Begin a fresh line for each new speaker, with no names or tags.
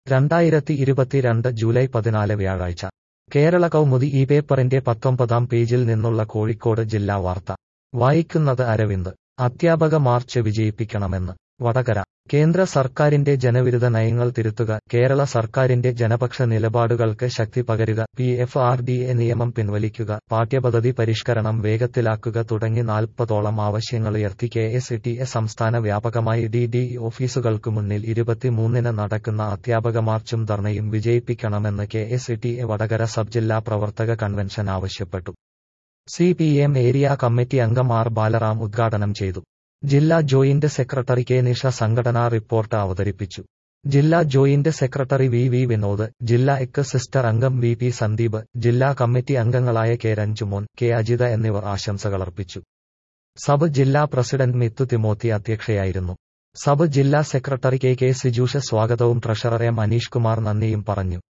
രണ്ടായിരത്തി ഇരുപത്തിരണ്ട് ജൂലൈ പതിനാല് വ്യാഴാഴ്ച കേരള കൗമുദി ഈ പേപ്പറിന്റെ പത്തൊമ്പതാം പേജിൽ നിന്നുള്ള കോഴിക്കോട് ജില്ലാ വാർത്ത വായിക്കുന്നത് അരവിന്ദ് അധ്യാപക മാർച്ച് വിജയിപ്പിക്കണമെന്ന് വടകര കേന്ദ്ര സർക്കാരിന്റെ ജനവിരുദ്ധ നയങ്ങൾ തിരുത്തുക കേരള സർക്കാരിന്റെ ജനപക്ഷ നിലപാടുകൾക്ക് ശക്തി പകരുക P F R D A നിയമം പിൻവലിക്കുക പാഠ്യപദ്ധതി പരിഷ്കരണം വേഗത്തിലാക്കുക തുടങ്ങി നാൽപ്പതോളം ആവശ്യങ്ങളുയർത്തി കെ എസ് ടി എ സംസ്ഥാന വ്യാപകമായി ഡി ഡി ഓഫീസുകൾക്കു മുന്നിൽ ഇരുപത്തിമൂന്നിന് നടക്കുന്ന അധ്യാപക മാർച്ചും ധർണയും വിജയിപ്പിക്കണമെന്ന് K S T A Vadakara sub ജില്ലാ പ്രവർത്തക കൺവെൻഷൻ ആവശ്യപ്പെട്ടു C P M area committee അംഗം ആർ ബാലറാം ഉദ്ഘാടനം ചെയ്തു ജില്ലാ ജോയിന്റ് സെക്രട്ടറി കെ നിഷ സംഘടനാ റിപ്പോർട്ട് അവതരിപ്പിച്ചു ജില്ലാ joint secretary V V Vinod ജില്ലാ എക്ക് സിസ്റ്റർ അംഗം വി പി സന്ദീപ് ജില്ലാ കമ്മിറ്റി അംഗങ്ങളായ കെ രഞ്ജുമോൻ കെ അജിത എന്നിവർ ആശംസകളർപ്പിച്ചു സബ് ജില്ലാ പ്രസിഡന്റ് മിത്തു തിമോത്തി അധ്യക്ഷയായിരുന്നു സബ് ജില്ലാ സെക്രട്ടറി കെ കെ സിജൂഷ സ്വാഗതവും ട്രഷറർ എം അനീഷ് കുമാർ നന്ദിയും പറഞ്ഞു